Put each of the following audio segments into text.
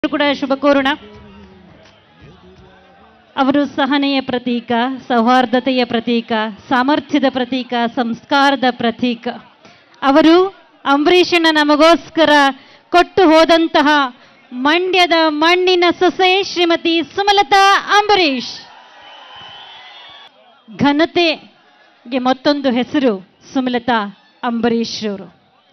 ಕೂಡ ಶುಭ ಕೋರೋಣ ಅವರು ಸಹನೆಯ ಪ್ರತೀಕ ಸೌಹಾರ್ದತೆಯ ಪ್ರತೀಕ ಸಾಮರ್ಥ್ಯದ ಪ್ರತೀಕ ಸಂಸ್ಕಾರದ ಪ್ರತೀಕ ಅವರು ಅಂಬರೀಷನ ನಮಗೋಸ್ಕರ ಕೊಟ್ಟು ಹೋದಂತಹ ಮಂಡ್ಯದ ಮಣ್ಣಿನ ಸೊಸೆ ಶ್ರೀಮತಿ ಸುಮಲತಾ ಅಂಬರೀಷ್ ಘನತೆಗೆ ಮತ್ತೊಂದು ಹೆಸರು ಸುಮಲತಾ ಅಂಬರೀಷ್ ಅವರು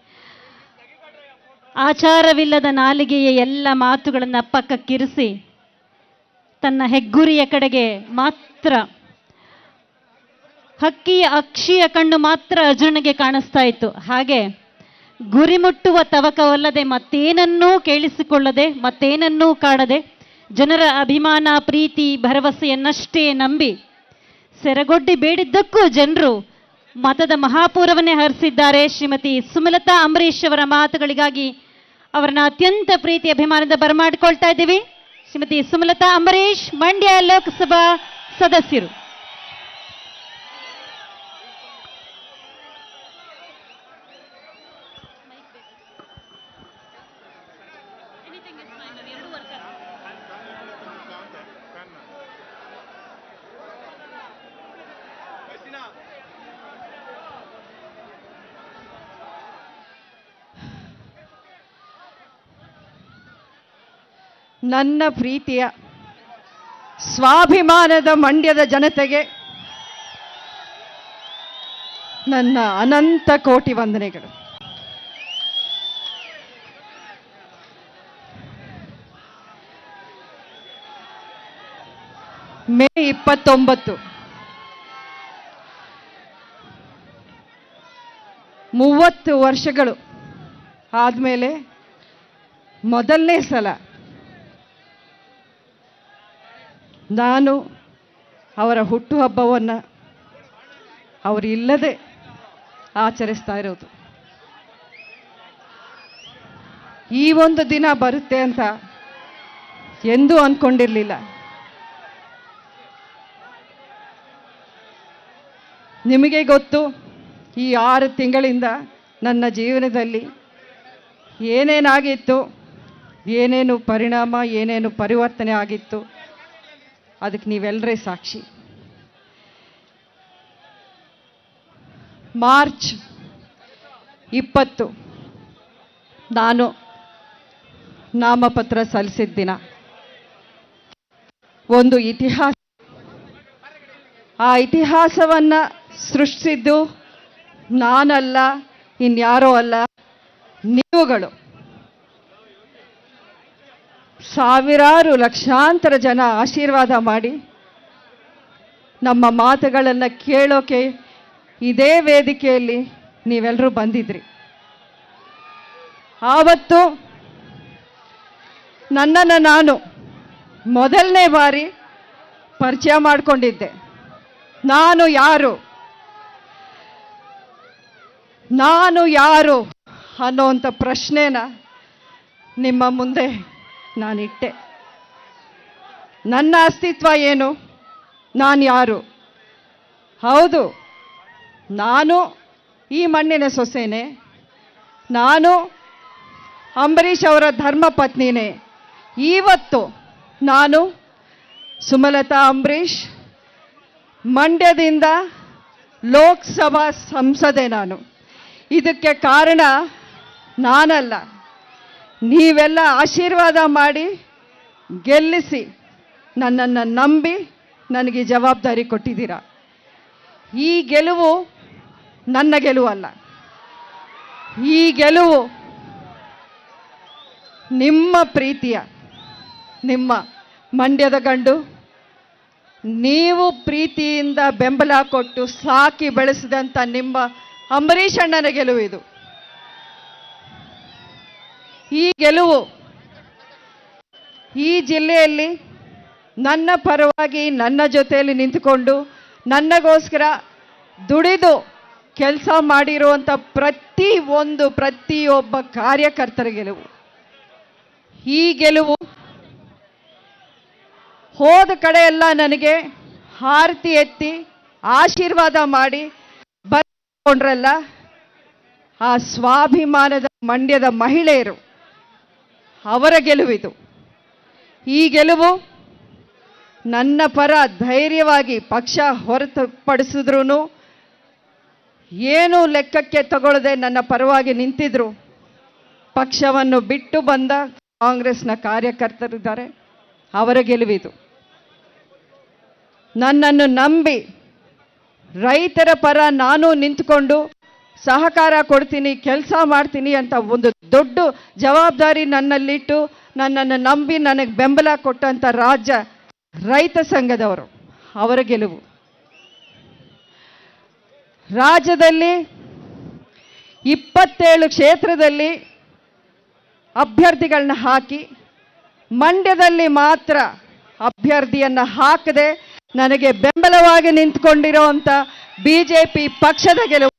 ಆಚಾರವಿಲ್ಲದ ನಾಲಿಗೆಯ ಎಲ್ಲ ಮಾತುಗಳನ್ನು ಪಕ್ಕಕ್ಕಿರಿಸಿ ತನ್ನ ಹೆಗ್ಗುರಿಯ ಕಡೆಗೆ ಮಾತ್ರ ಹಕ್ಕಿಯ ಅಕ್ಷಿಯ ಕಣ್ಣು ಮಾತ್ರ ಅರ್ಜುನಗೆ ಕಾಣಿಸ್ತಾ ಇತ್ತು ಹಾಗೆ ಗುರಿ ಮುಟ್ಟುವ ತವಕವಲ್ಲದೆ ಮತ್ತೇನನ್ನೂ ಕೇಳಿಸಿಕೊಳ್ಳದೆ ಮತ್ತೇನನ್ನೂ ಕಾಡದೆ ಜನರ ಅಭಿಮಾನ ಪ್ರೀತಿ ಭರವಸೆಯನ್ನಷ್ಟೇ ನಂಬಿ ಸೆರಗೊಡ್ಡಿ ಬೇಡಿದ್ದಕ್ಕೂ ಜನರು ಮತದ ಮಹಾಪೂರವನ್ನೇ ಹರಿಸಿದ್ದಾರೆ ಶ್ರೀಮತಿ ಸುಮಲತಾ ಅಂಬರೀಷ್ ಅವರ ಮಾತುಗಳಿಗಾಗಿ ಅವರನ್ನ ಅತ್ಯಂತ ಪ್ರೀತಿ ಅಭಿಮಾನದ ಬರಮಾಡಿಕೊಳ್ತಾ ಇದ್ದೀವಿ ಶ್ರೀಮತಿ ಸುಮಲತಾ ಅಂಬರೀಷ್ ಮಂಡ್ಯ ಲೋಕಸಭಾ ಸದಸ್ಯರು ನನ್ನ ಪ್ರೀತಿಯ ಸ್ವಾಭಿಮಾನದ ಮಂಡ್ಯದ ಜನತೆಗೆ ನನ್ನ ಅನಂತ ಕೋಟಿ ವಂದನೆಗಳು ಮೇ ಇಪ್ಪತ್ತೊಂಬತ್ತು ಮೂವತ್ತು ವರ್ಷಗಳು ಆದಮೇಲೆ ಮೊದಲನೇ ಸಲ ನಾನು ಅವರ ಹುಟ್ಟುಹಬ್ಬವನ್ನು ಅವರಿಲ್ಲದೆ ಆಚರಿಸ್ತಾ ಇರೋದು ಈ ಒಂದು ದಿನ ಬರುತ್ತೆ ಅಂತ ಎಂದೂ ಅಂದ್ಕೊಂಡಿರಲಿಲ್ಲ ನಿಮಗೆ ಗೊತ್ತು ಈ ಆರು ತಿಂಗಳಿಂದ ನನ್ನ ಜೀವನದಲ್ಲಿ ಏನೇನಾಗಿತ್ತು ಏನೇನು ಪರಿಣಾಮ ಏನೇನು ಪರಿವರ್ತನೆ ಆಗಿತ್ತು ಅದಕ್ಕೆ ನೀವೆಲ್ಲರೇ ಸಾಕ್ಷಿ ಮಾರ್ಚ್ ಇಪ್ಪತ್ತು ನಾನು ನಾಮಪತ್ರ ಸಲ್ಲಿಸಿದ ದಿನ ಒಂದು ಇತಿಹಾಸ ಆ ಇತಿಹಾಸವನ್ನು ಸೃಷ್ಟಿಸಿದ್ದು ನಾನಲ್ಲ ಇನ್ಯಾರೋ ಅಲ್ಲ ನೀವುಗಳು ಸಾವಿರಾರು ಲಕ್ಷಾಂತರ ಜನ ಆಶೀರ್ವಾದ ಮಾಡಿ ನಮ್ಮ ಮಾತುಗಳನ್ನು ಕೇಳೋಕೆ ಇದೇ ವೇದಿಕೆಯಲ್ಲಿ ನೀವೆಲ್ಲರೂ ಬಂದಿದ್ರಿ ಆವತ್ತು ನನ್ನನ್ನು ನಾನು ಮೊದಲನೇ ಬಾರಿ ಪರಿಚಯ ಮಾಡಿಕೊಂಡಿದ್ದೆ ನಾನು ಯಾರು ನಾನು ಯಾರು ಅನ್ನೋವಂಥ ಪ್ರಶ್ನೆನ ನಿಮ್ಮ ಮುಂದೆ ನಾನಿಟ್ಟೆ ನನ್ನ ಅಸ್ತಿತ್ವ ಏನು ನಾನು ಯಾರು ಹೌದು ನಾನು ಈ ಮಣ್ಣಿನ ಸೊಸೆನೇ ನಾನು ಅಂಬರೀಷ್ ಅವರ ಧರ್ಮಪತ್ನಿನೇ ಇವತ್ತು ನಾನು ಸುಮಲತಾ ಅಂಬರೀಷ್ ಮಂಡ್ಯದಿಂದ ಲೋಕಸಭಾ ಸಂಸದೆ ನಾನು ಇದಕ್ಕೆ ಕಾರಣ ನಾನಲ್ಲ ನೀವೆಲ್ಲ ಆಶೀರ್ವಾದ ಮಾಡಿ ಗೆಲ್ಲಿಸಿ ನನ್ನನ್ನು ನಂಬಿ ನನಗೆ ಜವಾಬ್ದಾರಿ ಕೊಟ್ಟಿದ್ದೀರಾ ಈ ಗೆಲುವು ನನ್ನ ಗೆಲುವಲ್ಲ ಈ ಗೆಲುವು ನಿಮ್ಮ ಪ್ರೀತಿಯ ನಿಮ್ಮ ಮಂಡ್ಯದ ಗಂಡು ನೀವು ಪ್ರೀತಿಯಿಂದ ಬೆಂಬಲ ಕೊಟ್ಟು ಸಾಕಿ ಬೆಳೆಸಿದಂಥ ನಿಮ್ಮ ಅಂಬರೀಷ್ ಅಣ್ಣನ ಗೆಲುವು ಇದು ಈ ಗೆಲುವು ಈ ಜಿಲ್ಲೆಯಲ್ಲಿ ನನ್ನ ಪರವಾಗಿ ನನ್ನ ಜೊತೆಯಲ್ಲಿ ನಿಂತುಕೊಂಡು ನನಗೋಸ್ಕರ ದುಡಿದು ಕೆಲಸ ಮಾಡಿರುವಂಥ ಪ್ರತಿ ಒಂದು ಪ್ರತಿಯೊಬ್ಬ ಕಾರ್ಯಕರ್ತರ ಗೆಲುವು ಈ ಗೆಲುವು ಹೋದ ಕಡೆ ಎಲ್ಲ ನನಗೆ ಹಾರತಿ ಎತ್ತಿ ಆಶೀರ್ವಾದ ಮಾಡಿ ಬರ್ಕೊಂಡ್ರಲ್ಲ ಆ ಸ್ವಾಭಿಮಾನದ ಮಂಡ್ಯದ ಮಹಿಳೆಯರು ಅವರ ಗೆಲುವಿದು ಈ ಗೆಲುವು ನನ್ನ ಪರ ಧೈರ್ಯವಾಗಿ ಪಕ್ಷ ಹೊರತುಪಡಿಸಿದ್ರು ಏನು ಲೆಕ್ಕಕ್ಕೆ ತಗೊಳ್ಳದೆ ನನ್ನ ಪರವಾಗಿ ನಿಂತಿದ್ರು ಪಕ್ಷವನ್ನು ಬಿಟ್ಟು ಬಂದ ಕಾಂಗ್ರೆಸ್ನ ಕಾರ್ಯಕರ್ತರಿದ್ದಾರೆ ಅವರ ಗೆಲುವಿದು ನನ್ನನ್ನು ನಂಬಿ ರೈತರ ಪರ ನಾನು ನಿಂತ್ಕೊಂಡು ಸಹಕಾರ ಕೊಡ್ತೀನಿ ಕೆಲಸ ಮಾಡ್ತೀನಿ ಅಂತ ಒಂದು ದೊಡ್ಡ ಜವಾಬ್ದಾರಿ ನನ್ನಲ್ಲಿಟ್ಟು ನನ್ನನ್ನು ನಂಬಿ ನನಗೆ ಬೆಂಬಲ ಕೊಟ್ಟಂಥ ರಾಜ್ಯ ರೈತ ಸಂಘದವರು ಅವರ ಗೆಲುವು ರಾಜ್ಯದಲ್ಲಿ ಇಪ್ಪತ್ತೇಳು ಕ್ಷೇತ್ರದಲ್ಲಿ ಅಭ್ಯರ್ಥಿಗಳನ್ನ ಹಾಕಿ ಮಂಡ್ಯದಲ್ಲಿ ಮಾತ್ರ ಅಭ್ಯರ್ಥಿಯನ್ನು ಹಾಕದೆ ನನಗೆ ಬೆಂಬಲವಾಗಿ ನಿಂತ್ಕೊಂಡಿರೋಂಥ ಬಿ ಜೆ ಪಿ ಪಕ್ಷದ ಗೆಲುವು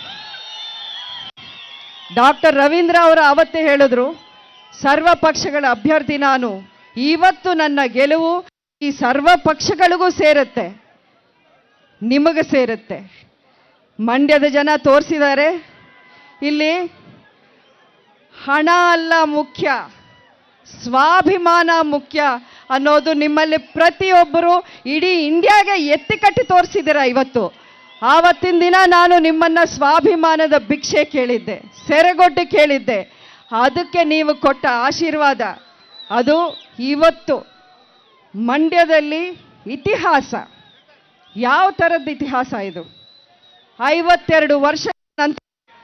ಡಾಕ್ಟರ್ ರವೀಂದ್ರ ಅವರು ಅವತ್ತೇ ಹೇಳಿದ್ರು ಸರ್ವ ಪಕ್ಷಗಳ ಅಭ್ಯರ್ಥಿ ನಾನು ಇವತ್ತು ನನ್ನ ಗೆಲುವು ಈ ಸರ್ವ ಪಕ್ಷಗಳಿಗೂ ಸೇರುತ್ತೆ ನಿಮಗೆ ಸೇರುತ್ತೆ ಮಂಡ್ಯದ ಜನ ತೋರಿಸಿದ್ದಾರೆ ಇಲ್ಲಿ ಹಣ ಅಲ್ಲ ಮುಖ್ಯ ಸ್ವಾಭಿಮಾನ ಮುಖ್ಯ ಅನ್ನೋದು ನಿಮ್ಮಲ್ಲಿ ಪ್ರತಿಯೊಬ್ಬರು ಇಡೀ ಇಂಡಿಯಾಗೆ ಎತ್ತಿ ಕಟ್ಟಿ ತೋರಿಸಿದ್ದೀರ ಇವತ್ತು ಆವತ್ತಿನ ದಿನ ನಾನು ನಿಮ್ಮನ್ನ ಸ್ವಾಭಿಮಾನದ ಭಿಕ್ಷೆ ಕೇಳಿದ್ದೆ ಸೆರೆಗೊಡ್ಡು ಕೇಳಿದ್ದೆ ಅದಕ್ಕೆ ನೀವು ಕೊಟ್ಟ ಆಶೀರ್ವಾದ ಅದು ಇವತ್ತು ಮಂಡ್ಯದಲ್ಲಿ ಇತಿಹಾಸ ಯಾವ ಥರದ ಇತಿಹಾಸ ಇದು ಐವತ್ತೆರಡು ವರ್ಷ ನಂತರ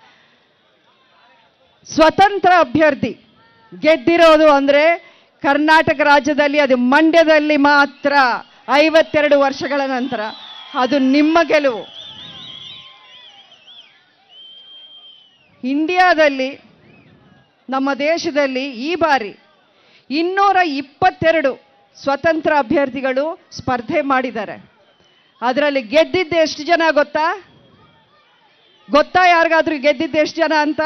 ಸ್ವತಂತ್ರ ಅಭ್ಯರ್ಥಿ ಗೆದ್ದಿರೋದು ಅಂದರೆ ಕರ್ನಾಟಕ ರಾಜ್ಯದಲ್ಲಿ ಅದು ಮಂಡ್ಯದಲ್ಲಿ ಮಾತ್ರ ಐವತ್ತೆರಡು ವರ್ಷಗಳ ನಂತರ ಅದು ನಿಮ್ಮ ಗೆಲುವು ಇಂಡಿಯಾದಲ್ಲಿ ನಮ್ಮ ದೇಶದಲ್ಲಿ ಈ ಬಾರಿ ಇನ್ನೂರ ಇಪ್ಪತ್ತೆರಡು ಸ್ವತಂತ್ರ ಅಭ್ಯರ್ಥಿಗಳು ಸ್ಪರ್ಧೆ ಮಾಡಿದ್ದಾರೆ ಅದರಲ್ಲಿ ಗೆದ್ದಿದ್ದು ಎಷ್ಟು ಜನ ಗೊತ್ತಾ ಗೊತ್ತಾ ಯಾರಿಗಾದ್ರೂ ಗೆದ್ದಿದ್ದು ಎಷ್ಟು ಜನ ಅಂತ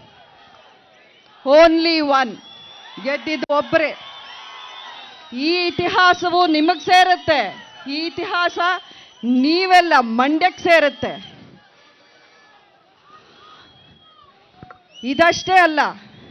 ಓನ್ಲಿ ಒನ್ ಗೆದ್ದಿದ್ದು ಒಬ್ಬರೇ ಈ ಇತಿಹಾಸವು ನಿಮಗೆ ಸೇರುತ್ತೆ ಈ ಇತಿಹಾಸ ನೀವೆಲ್ಲ ಮಂಡ್ಯಕ್ಕೆ ಸೇರುತ್ತೆ ಇದಷ್ಟೇ ಅಲ್ಲ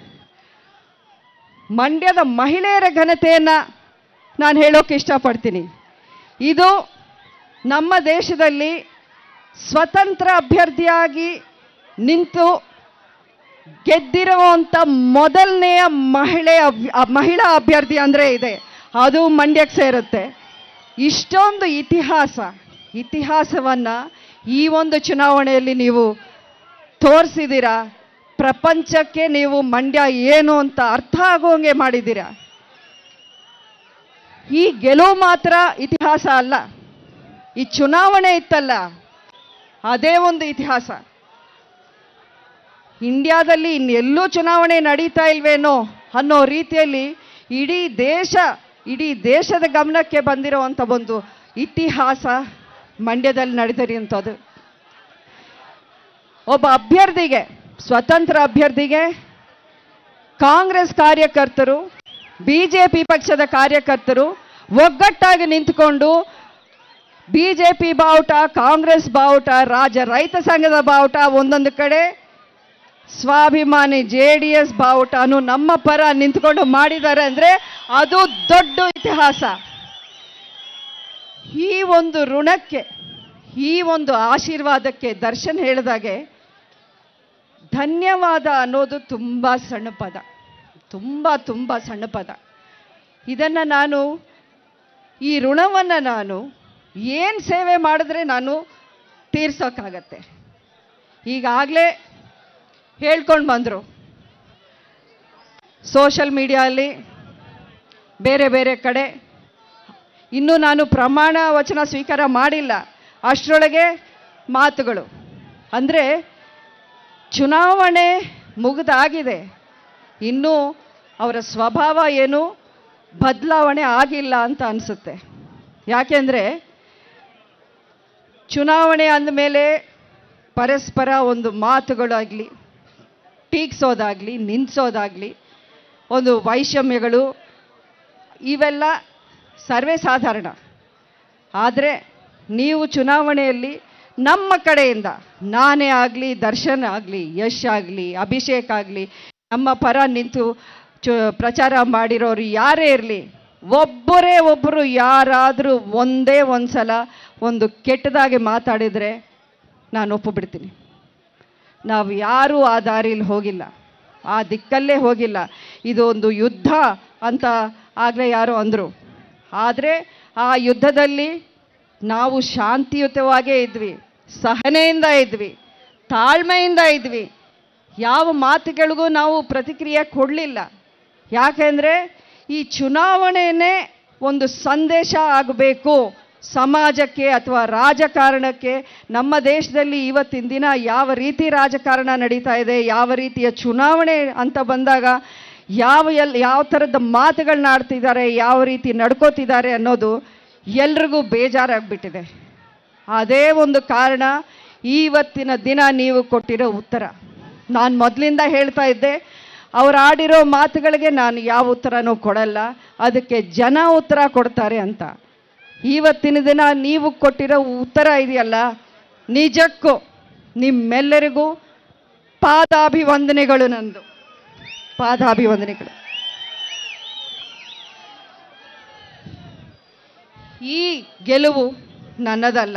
ಮಂಡ್ಯದ ಮಹಿಳೆಯರ ಘನತೆಯನ್ನು ನಾನು ಹೇಳೋಕೆ ಇಷ್ಟಪಡ್ತೀನಿ ಇದು ನಮ್ಮ ದೇಶದಲ್ಲಿ ಸ್ವತಂತ್ರ ಅಭ್ಯರ್ಥಿಯಾಗಿ ನಿಂತು ಗೆದ್ದಿರುವಂಥ ಮೊದಲನೆಯ ಮಹಿಳೆ ಅಭ್- ಅ- ಮಹಿಳಾ ಅಭ್ಯರ್ಥಿ ಅಂದರೆ ಇದೆ ಅದು ಮಂಡ್ಯಕ್ಕೆ ಸೇರುತ್ತೆ ಇಷ್ಟೊಂದು ಇತಿಹಾಸ ಇತಿಹಾಸವನ್ನು ಈ ಒಂದು ಚುನಾವಣೆಯಲ್ಲಿ ನೀವು ತೋರಿಸಿದ್ದೀರಾ ಪ್ರಪಂಚಕ್ಕೆ ನೀವು ಮಂಡ್ಯ ಏನು ಅಂತ ಅರ್ಥ ಆಗೋಂಗೆ ಮಾಡಿದ್ದೀರಾ ಈ ಗೆಲುವು ಮಾತ್ರ ಇತಿಹಾಸ ಅಲ್ಲ ಈ ಚುನಾವಣೆ ಇತ್ತಲ್ಲ ಅದೇ ಒಂದು ಇತಿಹಾಸ ಇಂಡಿಯಾದಲ್ಲಿ ಇನ್ನೆಲ್ಲೂ ಚುನಾವಣೆ ನಡೀತಾ ಇಲ್ವೇನೋ ಅನ್ನೋ ರೀತಿಯಲ್ಲಿ ಇಡೀ ದೇಶ ಇಡೀ ದೇಶದ ಗಮನಕ್ಕೆ ಬಂದಿರುವಂಥ ಒಂದು ಇತಿಹಾಸ ಮಂಡ್ಯದಲ್ಲಿ ನಡೆದಿರುವಂಥದ್ದು ಒಬ್ಬ ಅಭ್ಯರ್ಥಿಗೆ ಸ್ವತಂತ್ರ ಅಭ್ಯರ್ಥಿಗೆ ಕಾಂಗ್ರೆಸ್ ಕಾರ್ಯಕರ್ತರು ಬಿ ಜೆ ಪಿ ಪಕ್ಷದ ಕಾರ್ಯಕರ್ತರು ಒಗ್ಗಟ್ಟಾಗಿ ನಿಂತುಕೊಂಡು ಬಿ ಜೆ ಪಿ ಬಾವುಟ ಕಾಂಗ್ರೆಸ್ ಬಾವುಟ ರಾಜ್ಯ ರೈತ ಸಂಘದ ಬಾವುಟ ಒಂದೊಂದು ಕಡೆ ಸ್ವಾಭಿಮಾನಿ ಜೆ ಡಿ ಎಸ್ ಬಾವುಟನು ನಮ್ಮ ಪರ ನಿಂತ್ಕೊಂಡು ಮಾಡಿದ್ದಾರೆ ಅಂದರೆ ಅದು ದೊಡ್ಡ ಇತಿಹಾಸ ಈ ಒಂದು ಋಣಕ್ಕೆ ಈ ಒಂದು ಆಶೀರ್ವಾದಕ್ಕೆ ದರ್ಶನ್ ಹೇಳಿದಾಗೆ ಧನ್ಯವಾದ ಅನ್ನೋದು ತುಂಬ ಸಣ್ಣ ಪದ ತುಂಬ ತುಂಬ ಸಣ್ಣ ಪದ ಇದನ್ನು ನಾನು ಈ ಋಣವನ್ನು ನಾನು ಏನು ಸೇವೆ ಮಾಡಿದ್ರೆ ನಾನು ತೀರ್ಸೋಕ್ಕಾಗತ್ತೆ ಈಗಾಗಲೇ ಹೇಳ್ಕೊಂಡು ಬಂದರು ಸೋಷಲ್ ಮೀಡಿಯಾದಲ್ಲಿ ಬೇರೆ ಬೇರೆ ಕಡೆ ಇನ್ನೂ ನಾನು ಪ್ರಮಾಣ ವಚನ ಸ್ವೀಕಾರ ಮಾಡಿಲ್ಲ ಅಷ್ಟರೊಳಗೆ ಮಾತುಗಳು ಅಂದರೆ ಚುನಾವಣೆ ಮುಗಿದಾಗಿದೆ ಇನ್ನೂ ಅವರ ಸ್ವಭಾವ ಏನು ಬದಲಾವಣೆ ಆಗಿಲ್ಲ ಅಂತ ಅನಿಸುತ್ತೆ ಯಾಕೆಂದರೆ ಚುನಾವಣೆ ಅಂದಮೇಲೆ ಪರಸ್ಪರ ಒಂದು ಮಾತುಗಳಾಗಲಿ ಟೀಕ್ಸೋದಾಗಲಿ ನಿಲ್ಲಿಸೋದಾಗಲಿ ಒಂದು ವೈಷಮ್ಯಗಳು ಇವೆಲ್ಲ ಸರ್ವೇ ಸಾಧಾರಣ ಆದರೆ ನೀವು ಚುನಾವಣೆಯಲ್ಲಿ ನಮ್ಮ ಕಡೆಯಿಂದ ನಾನೇ ಆಗಲಿ ದರ್ಶನ್ ಆಗಲಿ ಯಶ್ ಆಗಲಿ ಅಭಿಷೇಕ್ ಆಗಲಿ ನಮ್ಮ ಪರ ನಿಂತು ಚು ಪ್ರಚಾರ ಮಾಡಿರೋರು ಯಾರೇ ಇರಲಿ ಒಬ್ಬರೇ ಒಬ್ಬರು ಯಾರಾದರೂ ಒಂದೇ ಒಂದ್ಸಲ ಒಂದು ಕೆಟ್ಟದಾಗಿ ಮಾತಾಡಿದರೆ ನಾನು ಒಪ್ಪುಬಿಡ್ತೀನಿ ನಾವು ಯಾರೂ ಆ ದಾರಿಲಿ ಹೋಗಿಲ್ಲ ಆ ದಿಕ್ಕಲ್ಲೇ ಹೋಗಿಲ್ಲ ಇದು ಒಂದು ಯುದ್ಧ ಅಂತ ಆಗಲೇ ಯಾರೋ ಅಂದರು ಆದರೆ ಆ ಯುದ್ಧದಲ್ಲಿ ನಾವು ಶಾಂತಿಯುತವಾಗೇ ಇದ್ವಿ ಸಹನೆಯಿಂದ ಇದ್ವಿ ತಾಳ್ಮೆಯಿಂದ ಇದ್ವಿ ಯಾವ ಮಾತುಗಳಿಗೂ ನಾವು ಪ್ರತಿಕ್ರಿಯೆ ಕೊಡಲಿಲ್ಲ ಯಾಕೆಂದರೆ ಈ ಚುನಾವಣೆಯೇ ಒಂದು ಸಂದೇಶ ಆಗಬೇಕು ಸಮಾಜಕ್ಕೆ ಅಥವಾ ರಾಜಕಾರಣಕ್ಕೆ ನಮ್ಮ ದೇಶದಲ್ಲಿ ಇವತ್ತಿನ ದಿನ ಯಾವ ರೀತಿ ರಾಜಕಾರಣ ನಡೀತಾ ಇದೆ ಯಾವ ರೀತಿಯ ಚುನಾವಣೆ ಅಂತ ಬಂದಾಗ ಯಾವ ಎಲ್ ಯಾವ ಥರದ ಮಾತುಗಳನ್ನ ಆಡ್ತಿದ್ದಾರೆ ಯಾವ ರೀತಿ ನಡ್ಕೋತಿದ್ದಾರೆ ಅನ್ನೋದು ಎಲ್ರಿಗೂ ಬೇಜಾರಾಗ್ಬಿಟ್ಟಿದೆ ಅದೇ ಒಂದು ಕಾರಣ ಇವತ್ತಿನ ದಿನ ನೀವು ಕೊಟ್ಟಿರೋ ಉತ್ತರ ನಾನು ಮೊದಲಿಂದ ಹೇಳ್ತಾ ಇದ್ದೆ ಅವ್ರು ಆಡಿರೋ ಮಾತುಗಳಿಗೆ ನಾನು ಯಾವ ಉತ್ತರನೂ ಕೊಡಲ್ಲ ಅದಕ್ಕೆ ಜನ ಉತ್ತರ ಕೊಡ್ತಾರೆ ಅಂತ ಇವತ್ತಿನ ದಿನ ನೀವು ಕೊಟ್ಟಿರೋ ಉತ್ತರ ಇದೆಯಲ್ಲ ನಿಜಕ್ಕೂ ನಿಮ್ಮೆಲ್ಲರಿಗೂ ಪಾದಾಭಿವಂದನೆಗಳು ನಂದು ಪಾದಾಭಿವಂದನೆಗಳು ಈ ಗೆಲುವು ನನ್ನದಲ್ಲ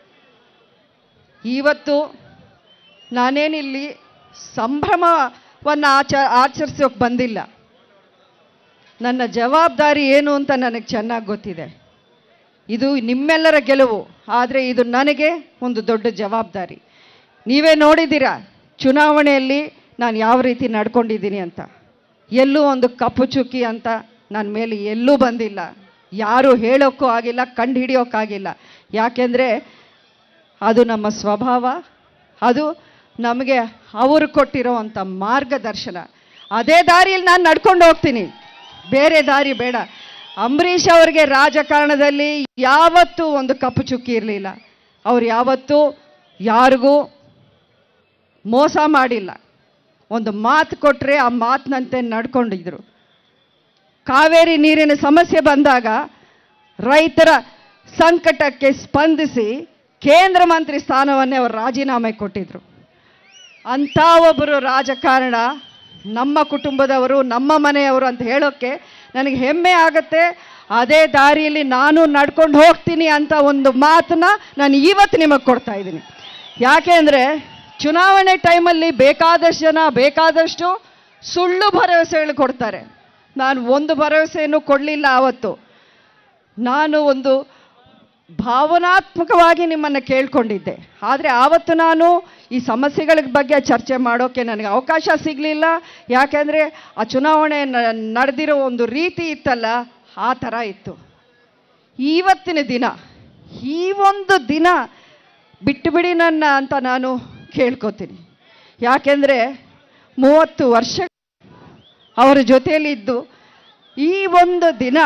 ಇವತ್ತು ನಾನೇನಿಲ್ಲಿ ಸಂಭ್ರಮವನ್ನು ಆಚ ಆಚರಿಸೋಕೆ ಬಂದಿಲ್ಲ ನನ್ನ ಜವಾಬ್ದಾರಿ ಏನು ಅಂತ ನನಗೆ ಚೆನ್ನಾಗಿ ಗೊತ್ತಿದೆ ಇದು ನಿಮ್ಮೆಲ್ಲರ ಗೆಲುವು ಆದರೆ ಇದು ನನಗೆ ಒಂದು ದೊಡ್ಡ ಜವಾಬ್ದಾರಿ ನೀವೇ ನೋಡಿದ್ದೀರಾ ಚುನಾವಣೆಯಲ್ಲಿ ನಾನು ಯಾವ ರೀತಿ ನಡ್ಕೊಂಡಿದ್ದೀನಿ ಅಂತ ಎಲ್ಲೂ ಒಂದು ಕಪ್ಪು ಚುಕ್ಕಿ ಅಂತ ನನ್ನ ಮೇಲೆ ಎಲ್ಲೂ ಬಂದಿಲ್ಲ ಯಾರು ಹೇಳೋಕ್ಕೂ ಆಗಿಲ್ಲ ಕಂಡು ಹಿಡಿಯೋಕ್ಕಾಗಿಲ್ಲ ಯಾಕೆಂದರೆ ಅದು ನಮ್ಮ ಸ್ವಭಾವ ಅದು ನಮಗೆ ಅವರು ಕೊಟ್ಟಿರೋವಂಥ ಮಾರ್ಗದರ್ಶನ ಅದೇ ದಾರಿಯಲ್ಲಿ ನಾನು ನಡ್ಕೊಂಡು ಹೋಗ್ತೀನಿ ಬೇರೆ ದಾರಿ ಬೇಡ ಅಂಬರೀಷ್ ಅವರಿಗೆ ರಾಜಕಾರಣದಲ್ಲಿ ಯಾವತ್ತೂ ಒಂದು ಕಪ್ಪು ಚುಕ್ಕಿ ಇರಲಿಲ್ಲ ಅವ್ರು ಯಾವತ್ತೂ ಯಾರಿಗೂ ಮೋಸ ಮಾಡಿಲ್ಲ ಒಂದು ಮಾತು ಕೊಟ್ಟರೆ ಆ ಮಾತಿನಂತೆ ನಡ್ಕೊಂಡಿದ್ರು ಕಾವೇರಿ ನೀರಿನ ಸಮಸ್ಯೆ ಬಂದಾಗ ರೈತರ ಸಂಕಟಕ್ಕೆ ಸ್ಪಂದಿಸಿ ಕೇಂದ್ರ ಮಂತ್ರಿ ಸ್ಥಾನವನ್ನೇ ಅವರು ರಾಜೀನಾಮೆ ಕೊಟ್ಟಿದ್ರು ಅಂಥ ಒಬ್ಬರು ರಾಜಕಾರಣ ನಮ್ಮ ಕುಟುಂಬದವರು ನಮ್ಮ ಮನೆಯವರು ಅಂತ ಹೇಳೋಕ್ಕೆ ನನಗೆ ಹೆಮ್ಮೆ ಆಗುತ್ತೆ ಅದೇ ದಾರಿಯಲ್ಲಿ ನಾನು ನಡ್ಕೊಂಡು ಹೋಗ್ತೀನಿ ಅಂತ ಒಂದು ಮಾತನ್ನ ನಾನು ಇವತ್ತು ನಿಮಗೆ ಕೊಡ್ತಾ ಇದ್ದೀನಿ ಯಾಕೆ ಅಂದರೆ ಚುನಾವಣೆ ಟೈಮಲ್ಲಿ ಬೇಕಾದಷ್ಟು ಜನ ಬೇಕಾದಷ್ಟು ಸುಳ್ಳು ಭರವಸೆಗಳು ಕೊಡ್ತಾರೆ ನಾನು ಒಂದು ಭರವಸೆಯನ್ನು ಕೊಡಲಿಲ್ಲ ಆವತ್ತು ನಾನು ಒಂದು ಭಾವನಾತ್ಮಕವಾಗಿ ನಿಮ್ಮನ್ನು ಕೇಳ್ಕೊಂಡಿದ್ದೆ ಆದರೆ ಆವತ್ತು ನಾನು ಈ ಸಮಸ್ಯೆಗಳ ಬಗ್ಗೆ ಚರ್ಚೆ ಮಾಡೋಕ್ಕೆ ನನಗೆ ಅವಕಾಶ ಸಿಗಲಿಲ್ಲ ಯಾಕೆಂದರೆ ಆ ಚುನಾವಣೆ ನ- ನಡೆದಿರೋ ಒಂದು ರೀತಿ ಇತ್ತಲ್ಲ ಆ ಥರ ಇತ್ತು ಇವತ್ತಿನ ದಿನ ಈ ಒಂದು ದಿನ ಬಿಟ್ಟು ಬಿಡಿ ನನ್ನ ಅಂತ ನಾನು ಕೇಳ್ಕೊತೀನಿ ಯಾಕೆಂದರೆ ಮೂವತ್ತು ವರ್ಷ ಅವರ ಜೊತೆಯಲ್ಲಿದ್ದು ಈ ಒಂದು ದಿನ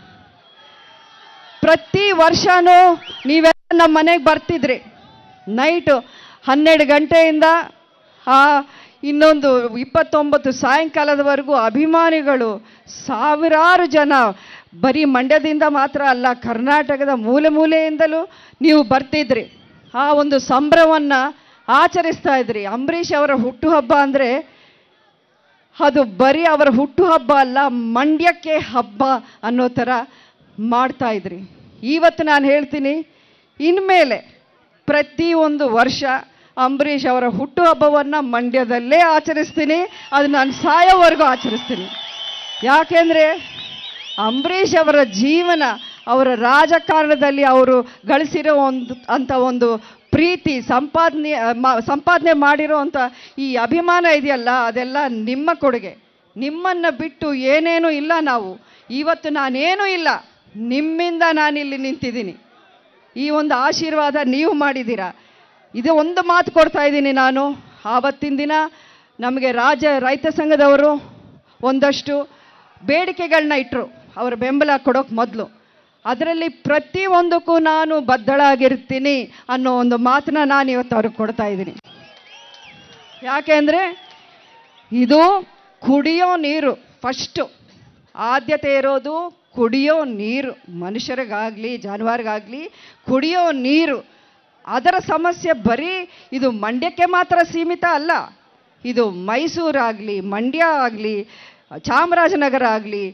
ಪ್ರತಿ ವರ್ಷನೂ ನೀವೆಲ್ಲ ನಮ್ಮ ಮನೆಗೆ ಬರ್ತಿದ್ರಿ ನೈಟು ಹನ್ನೆರಡು ಗಂಟೆಯಿಂದ ಆ ಇನ್ನೊಂದು ಇಪ್ಪತ್ತೊಂಬತ್ತು ಸಾಯಂಕಾಲದವರೆಗೂ ಅಭಿಮಾನಿಗಳು ಸಾವಿರಾರು ಜನ ಬರೀ ಮಂಡ್ಯದಿಂದ ಮಾತ್ರ ಅಲ್ಲ ಕರ್ನಾಟಕದ ಮೂಲೆ ಮೂಲೆಯಿಂದಲೂ ನೀವು ಬರ್ತಿದ್ರಿ ಆ ಒಂದು ಸಂಭ್ರಮವನ್ನು ಆಚರಿಸ್ತಾ ಇದ್ರಿ ಅಂಬರೀಷ್ ಅವರ ಹುಟ್ಟುಹಬ್ಬ ಅಂದರೆ ಅದು ಬರೀ ಅವರ ಹುಟ್ಟುಹಬ್ಬ ಅಲ್ಲ ಮಂಡ್ಯಕ್ಕೆ ಹಬ್ಬ ಅನ್ನೋ ಥರ ಮಾಡ್ತಾ ಇದ್ರಿ ಇವತ್ತು ನಾನು ಹೇಳ್ತೀನಿ ಇನ್ಮೇಲೆ ಪ್ರತಿಯೊಂದು ವರ್ಷ ಅಂಬರೀಷ್ ಅವರ ಹುಟ್ಟುಹಬ್ಬವನ್ನು ಮಂಡ್ಯದಲ್ಲೇ ಆಚರಿಸ್ತೀನಿ ಅದು ನಾನು ಸಾಯೋವರೆಗೂ ಆಚರಿಸ್ತೀನಿ ಯಾಕೆಂದರೆ ಅಂಬರೀಷ್ ಅವರ ಜೀವನ ಅವರ ರಾಜಕಾರಣದಲ್ಲಿ ಅವರು ಗಳಿಸಿರೋ ಒಂದು ಅಂಥ ಒಂದು ಪ್ರೀತಿ ಸಂಪಾದನೆ ಮ- ಸಂಪಾದನೆ ಮಾಡಿರೋ ಅಂಥ ಈ ಅಭಿಮಾನ ಇದೆಯಲ್ಲ ಅದೆಲ್ಲ ನಿಮ್ಮ ಕೊಡುಗೆ ನಿಮ್ಮನ್ನು ಬಿಟ್ಟು ಏನೇನೂ ಇಲ್ಲ ನಾವು ಇವತ್ತು ನಾನೇನೂ ಇಲ್ಲ ನಿಮ್ಮಿಂದ ನಾನಿಲ್ಲಿ ನಿಂತಿದ್ದೀನಿ ಈ ಒಂದು ಆಶೀರ್ವಾದ ನೀವು ಮಾಡಿದ್ದೀರಾ ಇದು ಒಂದು ಮಾತು ಕೊಡ್ತಾ ಇದ್ದೀನಿ ನಾನು ಆವತ್ತಿನ ದಿನ ನಮಗೆ ರಾಜ್ಯ ರೈತ ಸಂಘದವರು ಒಂದಷ್ಟು ಬೇಡಿಕೆಗಳನ್ನ ಇಟ್ಟರು ಅವರ ಬೆಂಬಲ ಕೊಡೋಕೆ ಮೊದಲು ಅದರಲ್ಲಿ ಪ್ರತಿಯೊಂದಕ್ಕೂ ನಾನು ಬದ್ಧಳಾಗಿರ್ತೀನಿ ಅನ್ನೋ ಒಂದು ಮಾತನ್ನ ನಾನು ಇವತ್ತು ಅವ್ರಿಗೆ ಕೊಡ್ತಾ ಇದ್ದೀನಿ ಯಾಕೆಂದರೆ ಇದು ಕುಡಿಯೋ ನೀರು ಫಸ್ಟು ಆದ್ಯತೆ ಇರೋದು ಕುಡಿಯೋ ನೀರು ಮನುಷ್ಯರಿಗಾಗಲಿ ಜಾನುವಾರಿಗಾಗಲಿ ಕುಡಿಯೋ ನೀರು ಅದರ ಸಮಸ್ಯೆ ಬರೀ ಇದು ಮಂಡ್ಯಕ್ಕೆ ಮಾತ್ರ ಸೀಮಿತ ಅಲ್ಲ ಇದು ಮೈಸೂರಾಗಲಿ ಮಂಡ್ಯ ಆಗಲಿ ಚಾಮರಾಜನಗರ ಆಗಲಿ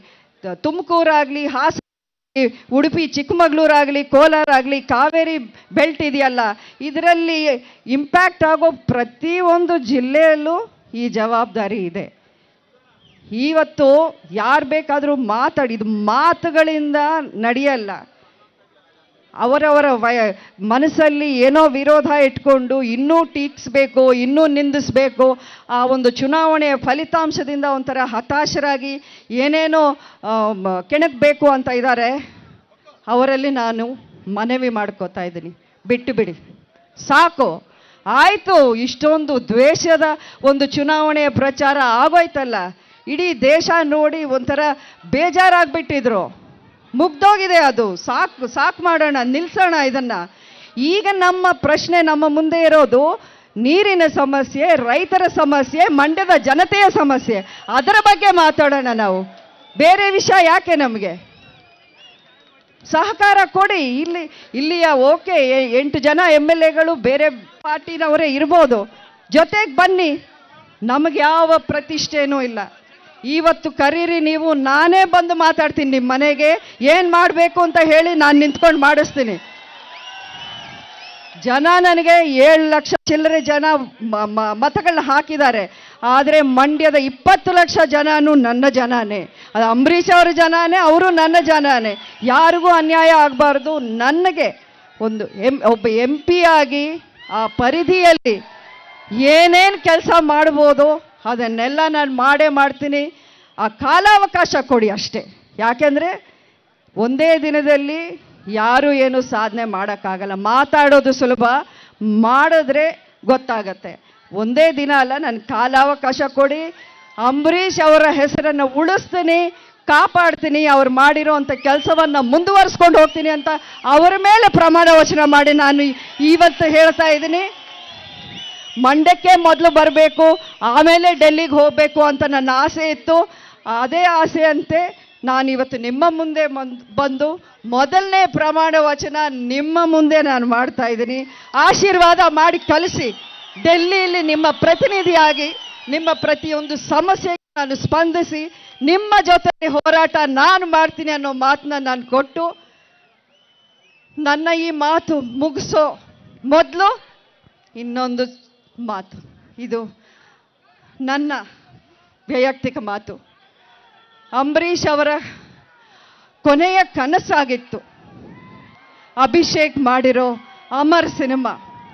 ತುಮಕೂರಾಗಲಿ ಹಾಸನ ಉಡುಪಿ ಚಿಕ್ಕಮಗಳೂರಾಗಲಿ ಕೋಲಾರ ಆಗಲಿ ಕಾವೇರಿ ಬೆಲ್ಟ್ ಇದೆಯಲ್ಲ ಇದರಲ್ಲಿ ಇಂಪ್ಯಾಕ್ಟ್ ಆಗೋ ಪ್ರತಿಯೊಂದು ಜಿಲ್ಲೆಯಲ್ಲೂ ಈ ಜವಾಬ್ದಾರಿ ಇದೆ ಇವತ್ತು ಯಾರು ಬೇಕಾದರೂ ಮಾತಾಡಿ ಇದು ಮಾತುಗಳಿಂದ ನಡೆಯಲ್ಲ ಅವರವರ ವಯ ಮನಸ್ಸಲ್ಲಿ ಏನೋ ವಿರೋಧ ಇಟ್ಕೊಂಡು ಇನ್ನೂ ಟೀಕ್ಸ್ಬೇಕು ಇನ್ನೂ ನಿಂದಿಸ್ಬೇಕು ಆ ಒಂದು ಚುನಾವಣೆಯ ಫಲಿತಾಂಶದಿಂದ ಒಂಥರ ಹತಾಶರಾಗಿ ಏನೇನೋ ಆ, ಮ- ಕೆಣಕಬೇಕು ಅಂತ ಇದ್ದಾರೆ ಅವರಲ್ಲಿ ನಾನು ಮನವಿ ಮಾಡ್ಕೋತಾ ಇದ್ದೀನಿ ಬಿಟ್ಟು ಬಿಡಿ ಸಾಕು ಆಯಿತು ಇಷ್ಟೊಂದು ದ್ವೇಷದ ಒಂದು ಚುನಾವಣೆಯ ಪ್ರಚಾರ ಆಗೋಯ್ತಲ್ಲ ಇಡೀ ದೇಶ ನೋಡಿ ಒಂಥರ ಬೇಜಾರಾಗ್ಬಿಟ್ಟಿದ್ರು ಮುಗ್ದೋಗಿದೆ ಅದು ಸಾಕು ಸಾಕು ಮಾಡೋಣ ನಿಲ್ಸೋಣ ಇದನ್ನ ಈಗ ನಮ್ಮ ಪ್ರಶ್ನೆ ನಮ್ಮ ಮುಂದೆ ಇರೋದು ನೀರಿನ ಸಮಸ್ಯೆ ರೈತರ ಸಮಸ್ಯೆ ಮಂಡ್ಯದ ಜನತೆಯ ಸಮಸ್ಯೆ ಅದರ ಬಗ್ಗೆ ಮಾತಾಡೋಣ ನಾವು ಬೇರೆ ವಿಷಯ ಯಾಕೆ ನಮಗೆ ಸಹಕಾರ ಕೊಡಿ ಇಲ್ಲಿ ಇಲ್ಲಿಯ ಓಕೆ ಎ- ಎಂಟು ಜನ ಎಮ್ ಎಲ್ ಎಗಳು ಬೇರೆ ಪಾರ್ಟಿನವರೇ ಇರ್ಬೋದು ಜೊತೆಗೆ ಬನ್ನಿ ನಮಗೆ ಯಾವ ಪ್ರತಿಷ್ಠೆನೂ ಇಲ್ಲ ಇವತ್ತು ಕರೀರಿ ನೀವು ನಾನೇ ಬಂದು ಮಾತಾಡ್ತೀನಿ ನಿಮ್ಮ ಮನೆಗೆ ಏನು ಮಾಡಬೇಕು ಅಂತ ಹೇಳಿ ನಾನು ನಿಂತ್ಕೊಂಡು ಮಾಡಿಸ್ತೀನಿ ಜನ ನನಗೆ ಏಳು ಲಕ್ಷ ಚಿಲ್ಲರೆ ಜನ ಮ- ಮ- ಮತಗಳನ್ನ ಹಾಕಿದ್ದಾರೆ ಆದರೆ ಮಂಡ್ಯದ ಇಪ್ಪತ್ತು ಲಕ್ಷ ಜನನೂ ನನ್ನ ಜನನೇ ಅದು ಅಂಬರೀಷ್ ಅವರ ಜನನೇ ಅವರು ನನ್ನ ಜನನೇ ಯಾರಿಗೂ ಅನ್ಯಾಯ ಆಗಬಾರ್ದು ನನಗೆ ಒಂದು ಎಂ ಒಬ್ಬ ಎಂ ಪಿ ಆಗಿ ಆ ಪರಿಧಿಯಲ್ಲಿ ಏನೇನು ಕೆಲಸ ಮಾಡ್ಬೋದು ಅದನ್ನೆಲ್ಲ ನಾನು ಮಾಡೇ ಮಾಡ್ತೀನಿ ಆ ಕಾಲಾವಕಾಶ ಕೊಡಿ ಅಷ್ಟೇ ಯಾಕೆಂದರೆ ಒಂದೇ ದಿನದಲ್ಲಿ ಯಾರು ಏನು ಸಾಧನೆ ಮಾಡೋಕ್ಕಾಗಲ್ಲ ಮಾತಾಡೋದು ಸುಲಭ ಮಾಡಿದ್ರೆ ಗೊತ್ತಾಗತ್ತೆ ಒಂದೇ ದಿನ ಅಲ್ಲ ನನ್ನ ಕಾಲಾವಕಾಶ ಕೊಡಿ ಅಂಬರೀಷ್ ಅವರ ಹೆಸರನ್ನು ಉಳಿಸ್ತೀನಿ ಕಾಪಾಡ್ತೀನಿ ಅವ್ರು ಮಾಡಿರೋ ಅಂಥ ಕೆಲಸವನ್ನು ಮುಂದುವರಿಸ್ಕೊಂಡು ಹೋಗ್ತೀನಿ ಅಂತ ಅವರ ಮೇಲೆ ಪ್ರಮಾಣ ವಚನ ಮಾಡಿ ನಾನು ಇವತ್ತು ಹೇಳ್ತಾ ಇದ್ದೀನಿ ಮಂಡ್ಯಕ್ಕೆ ಮೊದಲು ಬರಬೇಕು ಆಮೇಲೆ ಡೆಲ್ಲಿಗೆ ಹೋಗಬೇಕು ಅಂತ ನನ್ನ ಆಸೆ ಇತ್ತು ಅದೇ ಆಸೆಯಂತೆ ನಾನಿವತ್ತು ನಿಮ್ಮ ಮುಂದೆ ಮಂದ್- ಬಂದು ಮೊದಲನೇ ಪ್ರಮಾಣ ವಚನ ನಿಮ್ಮ ಮುಂದೆ ನಾನು ಮಾಡ್ತಾ ಇದ್ದೀನಿ ಆಶೀರ್ವಾದ ಮಾಡಿ ಕಲಿಸಿ ಡೆಲ್ಲಿಯಲ್ಲಿ ನಿಮ್ಮ ಪ್ರತಿನಿಧಿಯಾಗಿ ನಿಮ್ಮ ಪ್ರತಿಯೊಂದು ಸಮಸ್ಯೆಗೆ ನಾನು ಸ್ಪಂದಿಸಿ ನಿಮ್ಮ ಜೊತೆ ಹೋರಾಟ ನಾನು ಮಾಡ್ತೀನಿ ಅನ್ನೋ ಮಾತನ್ನ ನಾನು ಕೊಟ್ಟು ನನ್ನ ಈ ಮಾತು ಮುಗಿಸೋ ಮೊದಲು ಇನ್ನೊಂದು ಮಾತು ಇದು ನನ್ನ ವೈಯಕ್ತಿಕ ಮಾತು ಅಂಬರೀಷ್ ಅವರ ಕೊನೆಯ ಕನಸಾಗಿತ್ತು ಅಭಿಷೇಕ್ ಮಾಡಿರೋ ಅಮರ್ ಸಿನಿಮಾ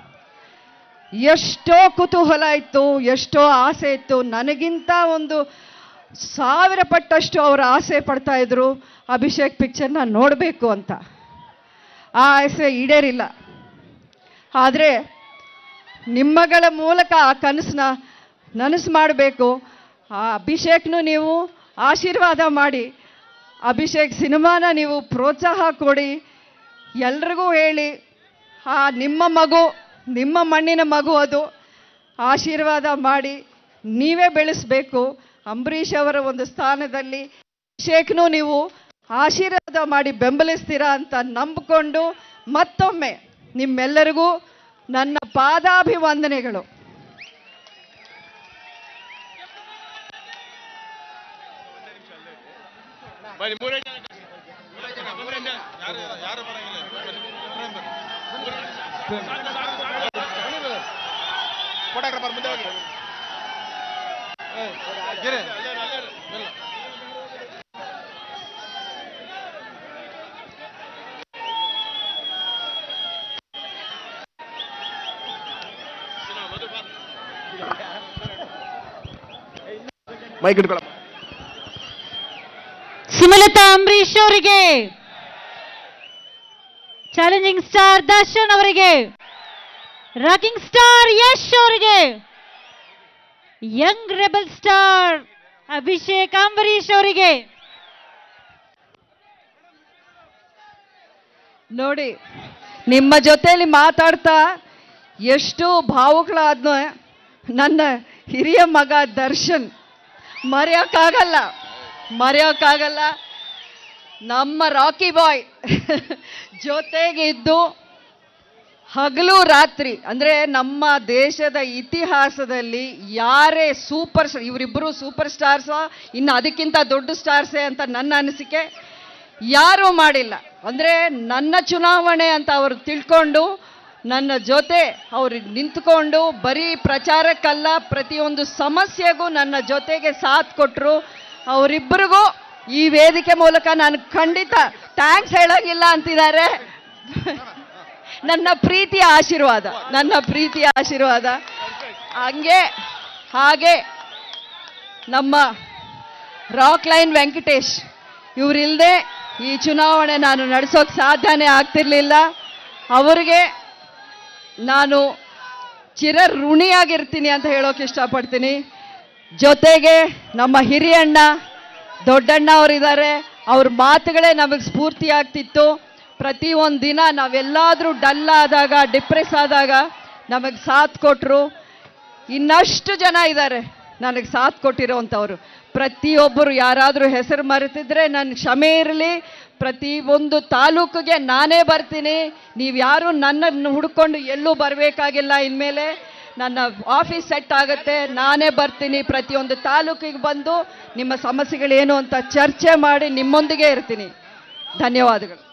ಎಷ್ಟೋ ಕುತೂಹಲ ಇತ್ತು ಎಷ್ಟೋ ಆಸೆ ಇತ್ತು ನನಗಿಂತ ಒಂದು ಸಾವಿರ ಪಟ್ಟಷ್ಟು ಅವರು ಆಸೆ ಪಡ್ತಾ ಇದ್ರು ಅಭಿಷೇಕ್ ಪಿಕ್ಚರ್ನ ನೋಡಬೇಕು ಅಂತ ಆ ಆಸೆ ಈಡೇರಿಲ್ಲ ಆದರೆ ನಿಮ್ಮಗಳ ಮೂಲಕ ಆ ಕನಸನ್ನ ನನಸು ಮಾಡಬೇಕು ಆ ಅಭಿಷೇಕ್ನು ನೀವು ಆಶೀರ್ವಾದ ಮಾಡಿ ಅಭಿಷೇಕ್ ಸಿನಿಮಾನ ನೀವು ಪ್ರೋತ್ಸಾಹ ಕೊಡಿ ಎಲ್ರಿಗೂ ಹೇಳಿ ಆ ನಿಮ್ಮ ಮಗು ನಿಮ್ಮ ಮಣ್ಣಿನ ಮಗು ಅದು ಆಶೀರ್ವಾದ ಮಾಡಿ ನೀವೇ ಬೆಳೆಸಬೇಕು ಅಂಬರೀಷ್ ಅವರ ಒಂದು ಸ್ಥಾನದಲ್ಲಿ ಅಭಿಷೇಕ್ನು ನೀವು ಆಶೀರ್ವಾದ ಮಾಡಿ ಬೆಂಬಲಿಸ್ತೀರಾ ಅಂತ ನಂಬಿಕೊಂಡು ಮತ್ತೊಮ್ಮೆ ನಿಮ್ಮೆಲ್ಲರಿಗೂ ನನ್ನ ಪಾದಾಭಿವಂದನೆಗಳು ಬನ್ನಿ ಮೂರೇ ಜನ ಮೂರೇ ಜನ ಮೂರೇ ಜನ ಯಾರು ಯಾರು ಬರಂಗಿಲ್ಲ ಫೋಟೋಗ್ರಾಫರ್ ಮುಂದೆ ಹೋಗಿ ಏ, ಗಿರಿ, ಅಲ್ಲೇ ಇರು, ಅಲ್ಲೇ ಇರು, ಇಲ್ಲ. ಮೈಕ್ ಇಟ್ಕೊಳಪ್ಪ ಸುಮಲತಾ ಅಂಬರೀಶ್ ಅವರಿಗೆ ಚಾಲೆಂಜಿಂಗ್ ಸ್ಟಾರ್ ದರ್ಶನ್ ಅವರಿಗೆ ರಾಕಿಂಗ್ ಸ್ಟಾರ್ ಯಶ್ ಅವರಿಗೆ young rebel star Abhishek Ambareesh ಅವರಿಗೆ ನೋಡಿ ನಿಮ್ಮ ಜೊತೆಲಿ ಮಾತಾಡ್ತಾ ಎಷ್ಟು ಭಾವುಗಳಾದ್ನ ನನ್ನ ಹಿರಿಯ ಮಗ ದರ್ಶನ್ ಮರೆಯೋಕ್ಕಾಗಲ್ಲ ಮರೆಯೋಕ್ಕಾಗಲ್ಲ ನಮ್ಮ ರಾಕಿ ಬಾಯ್ ಜೊತೆಗಿದ್ದು ಹಗಲು ರಾತ್ರಿ ಅಂದ್ರೆ ನಮ್ಮ ದೇಶದ ಇತಿಹಾಸದಲ್ಲಿ ಯಾರೇ ಸೂಪರ್ ಸ್ಟಾರ್ ಇವರಿಬ್ಬರು ಸೂಪರ್ ಸ್ಟಾರ್ಸ ಇನ್ನು ಅದಕ್ಕಿಂತ ದೊಡ್ಡ ಸ್ಟಾರ್ಸೇ ಅಂತ ನನ್ನ ಅನಿಸಿಕೆ ಯಾರೂ ಮಾಡಿಲ್ಲ ಅಂದ್ರೆ ನನ್ನ ಚುನಾವಣೆ ಅಂತ ಅವರು ತಿಳ್ಕೊಂಡು ನನ್ನ ಜೊತೆ ಅವರು ನಿಂತ್ಕೊಂಡು ಬರೀ ಪ್ರಚಾರಕ್ಕಲ್ಲ ಪ್ರತಿಯೊಂದು ಸಮಸ್ಯೆಗೂ ನನ್ನ ಜೊತೆಗೆ ಸಾಥ್ ಕೊಟ್ಟರು ಅವರಿಬ್ಬರಿಗೂ ಈ ವೇದಿಕೆ ಮೂಲಕ ನಾನು ಖಂಡಿತ ಥ್ಯಾಂಕ್ಸ್ ಹೇಳೋಂಗಿಲ್ಲ ಅಂತಿದ್ದಾರೆ ನನ್ನ ಪ್ರೀತಿಯ ಆಶೀರ್ವಾದ ನನ್ನ ಪ್ರೀತಿಯ ಆಶೀರ್ವಾದ ಹಂಗೆ ಹಾಗೆ ನಮ್ಮ ರಾಕ್ ಲೈನ್ ವೆಂಕಟೇಶ್ ಇವರಿಲ್ಲದೆ ಈ ಚುನಾವಣೆ ನಾನು ನಡೆಸೋಕೆ ಸಾಧ್ಯನೇ ಆಗ್ತಿರ್ಲಿಲ್ಲ ಅವರಿಗೆ ನಾನು ಚಿರ ಋಣಿಯಾಗಿರ್ತೀನಿ ಅಂತ ಹೇಳೋಕೆ ಇಷ್ಟಪಡ್ತೀನಿ ಜೊತೆಗೆ ನಮ್ಮ ಹಿರಿಯಣ್ಣ ದೊಡ್ಡಣ್ಣ ಅವರಿದ್ದಾರೆ ಅವ್ರ ಮಾತುಗಳೇ ನಮಗೆ ಸ್ಫೂರ್ತಿ ಆಗ್ತಿತ್ತು ಪ್ರತಿಯೊಂದು ದಿನ ನಾವೆಲ್ಲಾದರೂ ಡಲ್ ಆದಾಗ ಡಿಪ್ರೆಸ್ ಆದಾಗ ನಮಗೆ ಸಾಥ್ ಕೊಟ್ಟರು ಇನ್ನಷ್ಟು ಜನ ಇದ್ದಾರೆ ನನಗೆ ಸಾಥ್ ಕೊಟ್ಟಿರೋವಂಥವ್ರು ಪ್ರತಿಯೊಬ್ಬರು ಯಾರಾದರೂ ಹೆಸರು ಮರೆತಿದ್ರೆ ನನ್ನ ಕ್ಷಮೆ ಇರಲಿ ಪ್ರತಿ ಒಂದು ತಾಲೂಕಿಗೆ ನಾನೇ ಬರ್ತೀನಿ ನೀವು ಯಾರು ನನ್ನನ್ನು ಹುಡ್ಕೊಂಡು ಎಲ್ಲೂ ಬರಬೇಕಾಗಿಲ್ಲ ಇನ್ಮೇಲೆ ನನ್ನ ಆಫೀಸ್ ಸೆಟ್ ಆಗುತ್ತೆ ನಾನೇ ಬರ್ತೀನಿ ಪ್ರತಿಯೊಂದು ತಾಲೂಕಿಗೆ ಬಂದು ನಿಮ್ಮ ಸಮಸ್ಯೆಗಳೇನು ಅಂತ ಚರ್ಚೆ ಮಾಡಿ ನಿಮ್ಮೊಂದಿಗೆ ಇರ್ತೀನಿ ಧನ್ಯವಾದಗಳು